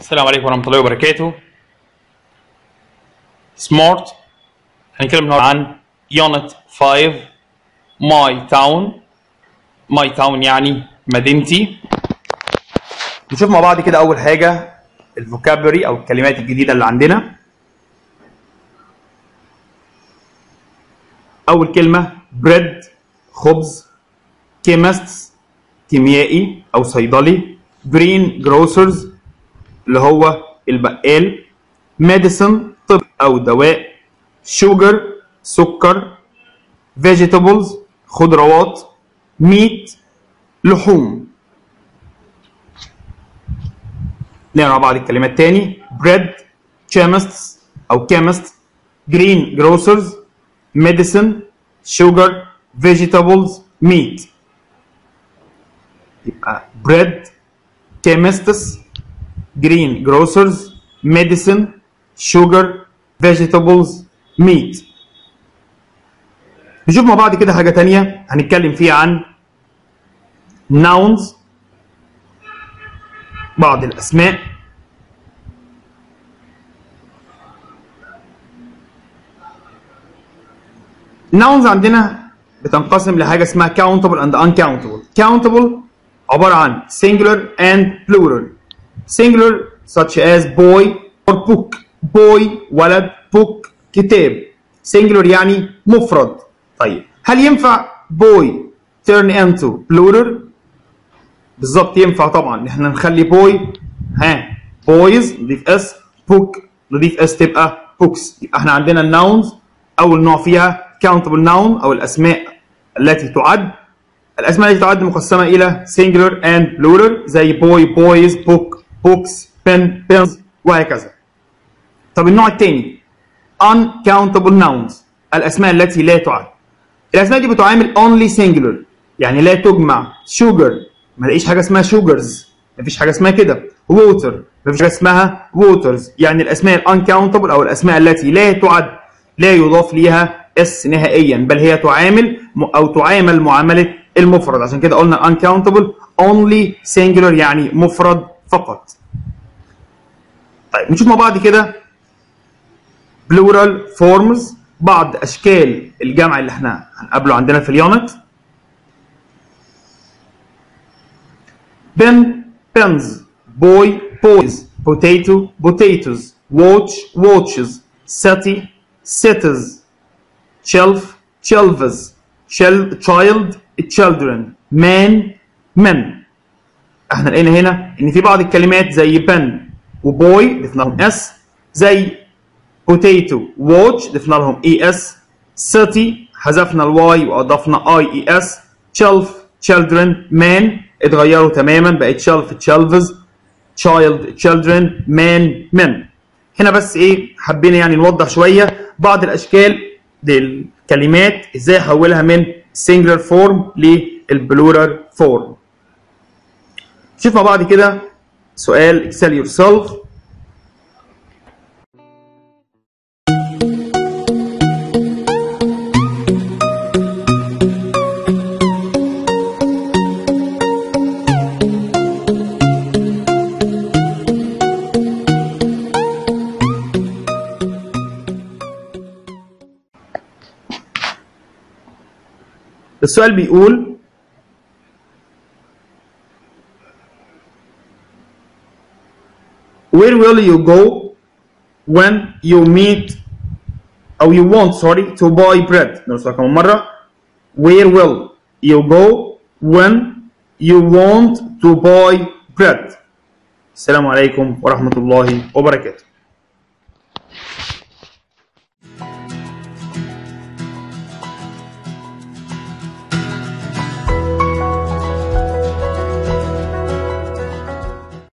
السلام عليكم ورحمة الله وبركاته سمارت هنتكلم النهارده عن يونت 5 ماي تاون ماي تاون يعني مدينتي نشوف مع بعض كده أول حاجة الفوكابري أو الكلمات الجديدة اللي عندنا أول كلمة بريد خبز كيمستس كيميائي أو صيدلي جرين جروسرز اللي هو البقال ميديسن طب او دواء شوجر سكر فيجيتابلز خضروات ميت لحوم نقرا مع بعض الكلمات تاني بريد chemists او chemist green grocers medicine sugar vegetables meat يبقى bread chemists green grocers, medicine, sugar, vegetables, meat. نشوف مع بعض كده حاجة تانية هنتكلم فيها عن nouns بعض الأسماء nouns عندنا بتنقسم لحاجة اسمها countable and uncountable. countable عبارة عن singular and plural. singular such as boy or book boy ولد book كتاب singular يعني مفرد طيب هل ينفع boy turn into plural بالظبط ينفع طبعا احنا نخلي boy ها boys نضيف اس book نضيف اس تبقى books يبقى احنا عندنا الناونز اول نوع فيها countable noun او الاسماء التي تعد الاسماء التي تعد مقسمه الى singular and plural زي boy boys book books pen pens وهكذا طب النوع الثاني uncountable nouns الاسماء التي لا تعد الاسماء دي بتعامل only singular يعني لا تجمع sugar ما لاقيش حاجه اسمها sugars ما فيش حاجه اسمها كده water ما فيش حاجه اسمها waters يعني الاسماء uncountable او الاسماء التي لا تعد لا يضاف ليها اس نهائيا بل هي تعامل او تعامل معامله المفرد عشان كده قلنا uncountable only singular يعني مفرد فقط طيب نشوف مع بعض كده plural forms بعض اشكال الجمع اللي احنا هنقابله عندنا في اليونت pen pens boy boys potato potatoes watch watches city cities shelf shelves child children man men احنا لقينا هنا ان في بعض الكلمات زي بن وبوي ضفنا لهم اس زي بوتيتو واتش ضفنا لهم اي اس سيتي حذفنا الواي واضفنا اي اي اس شلف children مان اتغيروا تماما بقت شلف تشلفز child children man men هنا بس ايه حبينا يعني نوضح شويه بعض الاشكال للكلمات ازاي احولها من singular form للبلورال form شوف مع بعض كده سؤال excel yourself السؤال بيقول where will you go when you meet او you want sorry to buy bread نرسلها كمان مرة where will you go when you want to buy bread السلام عليكم ورحمة الله وبركاته